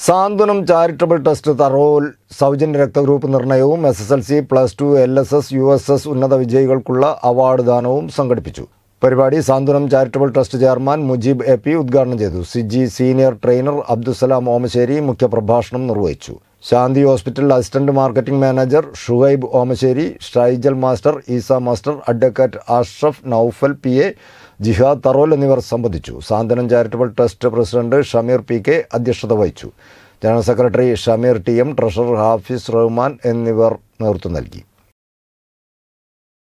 സാന്ത്വനം charitable trust Tharol സൗജന്യ രക്തഗ്രൂപ്പ് നിർണയവും S S L C plus two L S S U S S ഉന്നത വിജയികൾക്കുള്ള അവാർഡ് ദാനവും സംഘടിപ്പിച്ചു പരിപാടി Santhwanam charitable trust chairman Mujeeb A P ഉദ്ഘാടനം ചെയ്തു CIGI senior trainer Abdussalam Omassery മുഖ്യപ്രഭാഷണം നിർവഹിച്ചു Shanthi hospital assistant marketing manager Shuhaib Omassery Shaijal master Isa master advocate Ashraf Noufal P A Jihad Tharol എന്നിവർ സംബന്ധിച്ചു Santhwanam charitable trust president Shameer P K അധ്യക്ഷത വഹിച്ചു general secretary Shameer T M treasurer Hafis Rahman എന്നിവർ നേതൃത്വം നൽകി